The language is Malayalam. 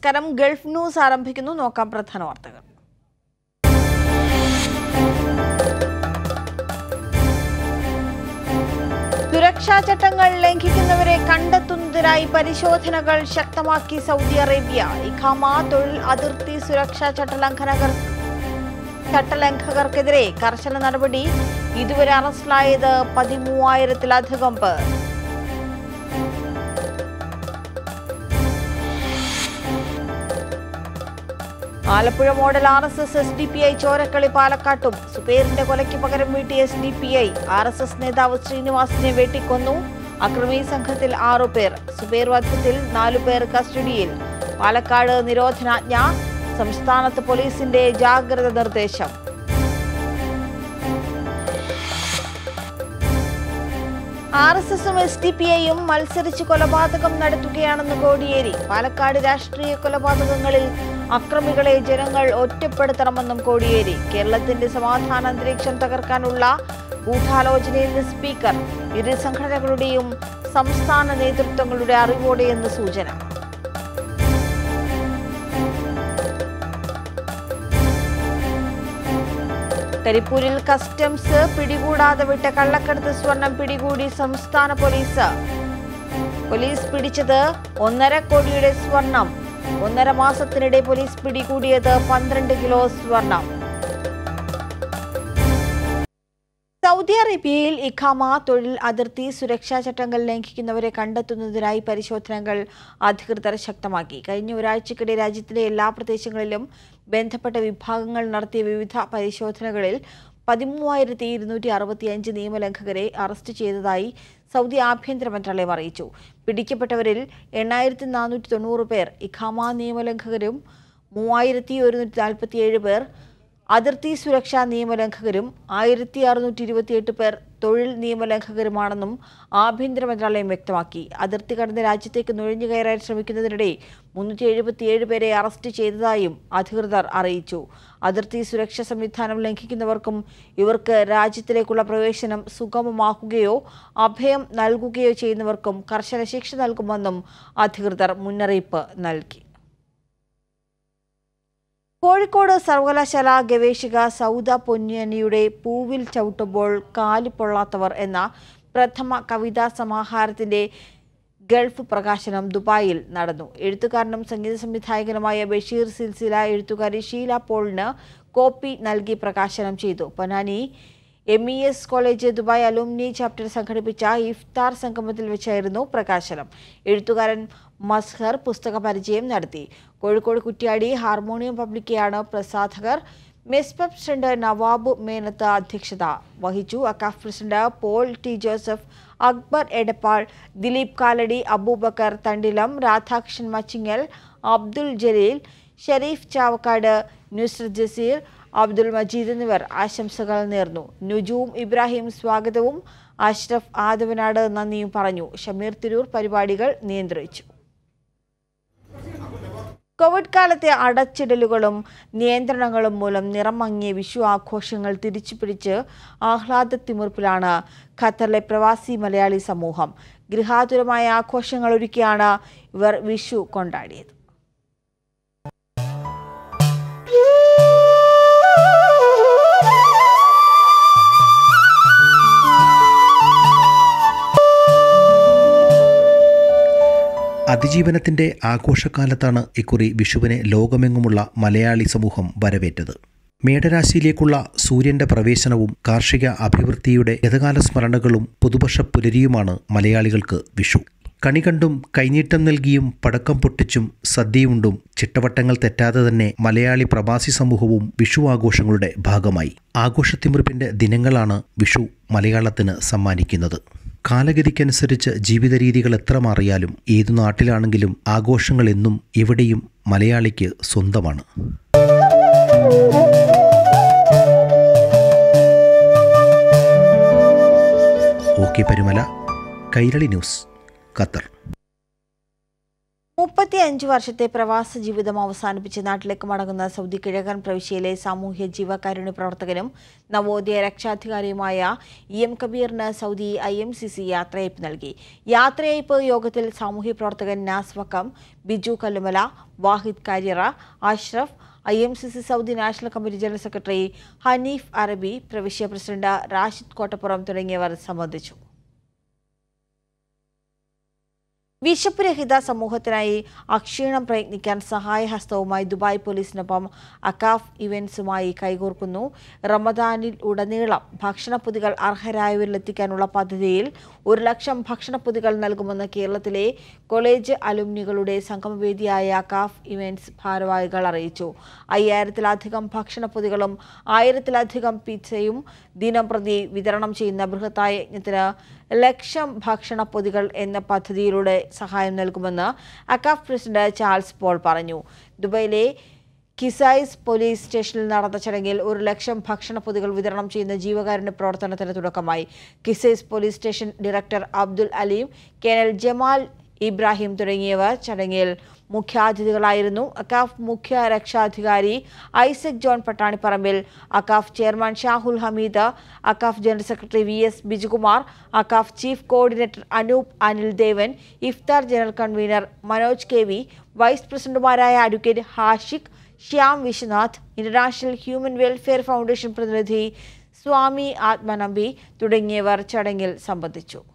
നമസ്കാരം ഗൾഫ് ന്യൂസ് ആരംഭിക്കുന്നു നോക്കാം പ്രധാന വാർത്തകൾ സുരക്ഷാ ചട്ടങ്ങൾ ലംഘിക്കുന്നവരെ കണ്ടെത്തുന്നതിനായി പരിശോധനകൾ ശക്തമാക്കി സൗദി അറേബ്യ ഇഖാമ തൊഴിൽ അതിർത്തി സുരക്ഷാ ചട്ടലംഘനകർ ചട്ടലംഘകർക്കെതിരെ കർശന നടപടി ഇതുവരെ അറസ്റ്റിലായത് പതിമൂവായിരത്തിലധികം പേർ Alappuzha model R S S S D P I ചോരക്കളി പാലക്കാട്ടും സുബേറിന്റെ കൊലയ്ക്ക് പകരം വീട്ടി S D P I R S S നേതാവ് ശ്രീനിവാസിനെ വെട്ടിക്കൊന്നു അക്രമി സംഘത്തിൽ ആറു പേർ സുബേർ വധത്തിൽ നാലു പേർ കസ്റ്റഡിയിൽ പാലക്കാട് നിരോധനാജ്ഞ സംസ്ഥാനത്ത് പോലീസിന്റെ ജാഗ്രത നിർദ്ദേശം ആർ എസ് എസും എസ് ഡി പി ഐയും മത്സരിച്ച് കൊലപാതകം നടത്തുകയാണെന്ന് കോടിയേരി പാലക്കാട് രാഷ്ട്രീയ കൊലപാതകങ്ങളിൽ അക്രമികളെ ജനങ്ങൾ ഒറ്റപ്പെടുത്തണമെന്നും കോടിയേരി കേരളത്തിന്റെ സമാധാന അന്തരീക്ഷം തകർക്കാനുള്ള ഗൂഢാലോചനയെന്ന് സ്പീക്കർ ഇരു സംഘടനകളുടെയും സംസ്ഥാന നേതൃത്വങ്ങളുടെ അറിവോടെയെന്ന് സൂചന കരിപ്പൂരിൽ കസ്റ്റംസ് പിടികൂടാതെ വിട്ട കള്ളക്കടത്ത് സ്വർണം പിടികൂടി സംസ്ഥാന പോലീസ് പോലീസ് പിടിച്ചത് ഒന്നര കോടിയുടെ സ്വർണം ഒന്നര മാസത്തിനിടെ പോലീസ് പിടികൂടിയത് പന്ത്രണ്ട് കിലോ സ്വർണം സൗദി അറേബ്യയിൽ ഇഖാമ തൊഴിൽ അതിർത്തി സുരക്ഷാ ചട്ടങ്ങൾ ലംഘിക്കുന്നവരെ കണ്ടെത്തുന്നതിനായി പരിശോധനകൾ അധികൃതർ ശക്തമാക്കി കഴിഞ്ഞ ഒരാഴ്ചക്കിടെ രാജ്യത്തിലെ എല്ലാ പ്രദേശങ്ങളിലും ബന്ധപ്പെട്ട വിഭാഗങ്ങൾ നടത്തിയ വിവിധ പരിശോധനകളിൽ പതിമൂവായിരത്തി ഇരുന്നൂറ്റി അറുപത്തിയഞ്ച് നിയമലംഘകരെ അറസ്റ്റ് ചെയ്തതായി സൗദി ആഭ്യന്തര മന്ത്രാലയം അറിയിച്ചു പിടിക്കപ്പെട്ടവരിൽ എണ്ണായിരത്തി നാനൂറ്റി തൊണ്ണൂറ് പേർ ഇഖാമ നിയമലംഘകരും മൂവായിരത്തി ഒരുന്നൂറ്റി നാൽപ്പത്തിയേഴ് പേർ അതിർത്തി സുരക്ഷാ നിയമലംഘകരും ആയിരത്തി അറുന്നൂറ്റി ഇരുപത്തിയെട്ട് പേർ തൊഴിൽ നിയമലംഘകരുമാണെന്നും ആഭ്യന്തര മന്ത്രാലയം വ്യക്തമാക്കി അതിർത്തി കടന്ന് രാജ്യത്തേക്ക് നുഴഞ്ഞു കയറാൻ ശ്രമിക്കുന്നതിനിടെ മുന്നൂറ്റി എഴുപത്തിയേഴ് പേരെ അറസ്റ്റ് ചെയ്തതായും അധികൃതർ അറിയിച്ചു അതിർത്തി സുരക്ഷാ സംവിധാനം ലംഘിക്കുന്നവർക്കും ഇവർക്ക് രാജ്യത്തിലേക്കുള്ള പ്രവേശനം സുഗമമാക്കുകയോ അഭയം നൽകുകയോ ചെയ്യുന്നവർക്കും കർശന ശിക്ഷ നൽകുമെന്നും അധികൃതർ മുന്നറിയിപ്പ് നൽകി കോഴിക്കോട് സർവകലാശാല ഗവേഷക സൗദ പൊന്നിയനിയുടെ പൂവിൽ ചവിട്ടുമ്പോൾ കാല് പൊള്ളാത്തവർ എന്ന പ്രഥമ കവിതാ സമാഹാരത്തിന്റെ ഗൾഫ് പ്രകാശനം ദുബായിൽ നടന്നു എഴുത്തുകാരനും സംഗീത സംവിധായകനുമായ ബഷീർ സിൽസില എഴുത്തുകാരി ഷീല പോളിന് കോപ്പി നൽകി പ്രകാശനം ചെയ്തു Ponnani M E S college Dubai alumni chapter സംഘടിപ്പിച്ച ഇഫ്താർ സംഗമത്തിൽ വെച്ചായിരുന്നു പ്രകാശനം എഴുത്തുകാരൻ മസ്ഹർ പുസ്തക പരിചയം നടത്തി കോഴിക്കോട് കുറ്റ്യാടി ഹാർമോണിയം പബ്ലിക്കയാണ് പ്രസാധകർ മെസ്പബ് പ്രസിഡന്റ് നവാബ് മേനത്ത് അധ്യക്ഷത വഹിച്ചു അക്കാഫ് പ്രസിഡന്റ് പോൾ ടി ജോസഫ് അക്ബർ എടപ്പാൾ ദിലീപ് കാലടി അബൂബക്കർ തണ്ടിലം രാധാകൃഷ്ണൻ മച്ചിങ്ങൽ അബ്ദുൽ ജലീൽ ഷരീഫ് ചാവക്കാട് നുസ്രത് ജസീർ അബ്ദുൽ മജീദ് എന്നിവർ ആശംസകൾ നേർന്നു നുജൂം ഇബ്രാഹിം സ്വാഗതവും അഷ്റഫ് ആദവനാട് നന്ദിയും പറഞ്ഞു ഷമീർ തിരൂർ പരിപാടികൾ നിയന്ത്രിച്ചു കോവിഡ് കാലത്തെ അടച്ചിടലുകളും നിയന്ത്രണങ്ങളും മൂലം നിറം മങ്ങിയ വിഷു ആഘോഷങ്ങൾ തിരിച്ചുപിടിച്ച് ആഹ്ലാദത്തിമിർപ്പിലാണ് ഖത്തറിലെ പ്രവാസി മലയാളി സമൂഹം ഗൃഹാതുരമായ ആഘോഷങ്ങൾ ഒരുക്കിയാണ് ഇവർ വിഷു കൊണ്ടാടിയത് അതിജീവനത്തിന്റെ ആഘോഷക്കാലത്താണ് ഇക്കുറി വിഷുവിനെ ലോകമെങ്ങുമുള്ള മലയാളി സമൂഹം വരവേറ്റത് മേടരാശിയിലേക്കുള്ള സൂര്യന്റെ പ്രവേശനവും കാർഷിക അഭിവൃദ്ധിയുടെ ഗതകാല സ്മരണകളും പുതുവർഷ പുലരിയുമാണ് മലയാളികൾക്ക് വിഷു കണി കണ്ടും കൈനീട്ടം നൽകിയും പടക്കം പൊട്ടിച്ചും സദ്യയുണ്ടും ചിട്ടവട്ടങ്ങൾ തെറ്റാതെ തന്നെ മലയാളി പ്രവാസി സമൂഹവും വിഷു ആഘോഷങ്ങളുടെ ഭാഗമായി ആഘോഷത്തിമിർപ്പിന്റെ ദിനങ്ങളാണ് വിഷു മലയാളത്തിന് സമ്മാനിക്കുന്നത് കാലഗതിക്കനുസരിച്ച് ജീവിത രീതികൾ എത്ര മാറിയാലും ഏതു നാട്ടിലാണെങ്കിലും ആഘോഷങ്ങൾ എന്നും എവിടെയും മലയാളിക്ക് സ്വന്തമാണ് okay Parumala Kairali news Qatar മുപ്പത്തി അഞ്ച് വർഷത്തെ പ്രവാസ ജീവിതം അവസാനിപ്പിച്ച് നാട്ടിലേക്ക് മടങ്ങുന്ന സൗദി കിഴക്കൻ പ്രവിശ്യയിലെ സാമൂഹ്യ ജീവകാരുണ്യ പ്രവർത്തകനും നവോദയ രക്ഷാധികാരിയുമായ ഇ എം കബീറിന് Saudi I M C C യാത്രയയപ്പ് നൽകി യാത്രയയപ്പ് യോഗത്തിൽ സാമൂഹ്യ പ്രവർത്തകൻ Naz Vakkom Biju Kallumala Wahid Karyara Ashraf I M C C Saudi national committee general secretary Haneef അറബി പ്രവിശ്യ പ്രസിഡന്റ് റാഷിദ് കോട്ടപ്പുറം തുടങ്ങിയവർ സംബന്ധിച്ചു വിശപ്പ് രഹിത സമൂഹത്തിനായി അക്ഷീണം പ്രയത്നിക്കാൻ സഹായഹസ്തവുമായി ദുബായ് പോലീസിനൊപ്പം അക്കാഫ് ഇവന്റ്സുമായി കൈകോർക്കുന്നു റമദാനിൽ ഉടനീളം ഭക്ഷണപ്പൊതികൾ അർഹരായവരിലെത്തിക്കാനുള്ള പദ്ധതിയിൽ ഒരു ലക്ഷം ഭക്ഷണപ്പൊതികൾ നൽകുമെന്ന് കേരളത്തിലെ കോളേജ് അലുമിനികളുടെ സംഗമവേദിയായ അക്കാഫ് ഇവന്റ്സ് ഭാരവാഹികൾ അറിയിച്ചു അയ്യായിരത്തിലധികം ഭക്ഷണപ്പൊതികളും ആയിരത്തിലധികം പിzzയും ദിനം പ്രതി വിതരണം ചെയ്യുന്ന ബൃഹത്തായ യജ്ഞത്തിന് ലക്ഷം ഭക്ഷണ പൊതികൾ എന്ന പദ്ധതിയിലൂടെ സഹായം നൽകുമെന്ന് അക്കാഫ് പ്രസിഡന്റ് ചാൾസ് പോൾ പറഞ്ഞു ദുബൈയിലെ കിസൈസ് പോലീസ് സ്റ്റേഷനിൽ നടന്ന ചടങ്ങിൽ ഒരു ലക്ഷം ഭക്ഷണ പൊതികൾ വിതരണം ചെയ്യുന്ന ജീവകാരുണ്യ പ്രവർത്തനത്തിന് തുടക്കമായി Qusais police station director Abdul Aleem colonel Jamal Ibrahim തുടങ്ങിയവർ ചടങ്ങിൽ മുഖ്യാതിഥികളായിരുന്നു അക്കാഫ് മുഖ്യ രക്ഷാധികാരി Isaac John Pattanipparambil Akcaf chairman Shahul Hameed Akcaf general secretary V S Bijukumar Akcaf chief coordinator Anoop Anil Devan ഇഫ്താർ general convener Manoj K V vice പ്രസിഡന്റുമാരായ advocate Hashiq Shyam Viswanath international human welfare foundation പ്രതിനിധി സ്വാമി ആത്മനമ്പി തുടങ്ങിയവർ ചടങ്ങിൽ സംബന്ധിച്ചു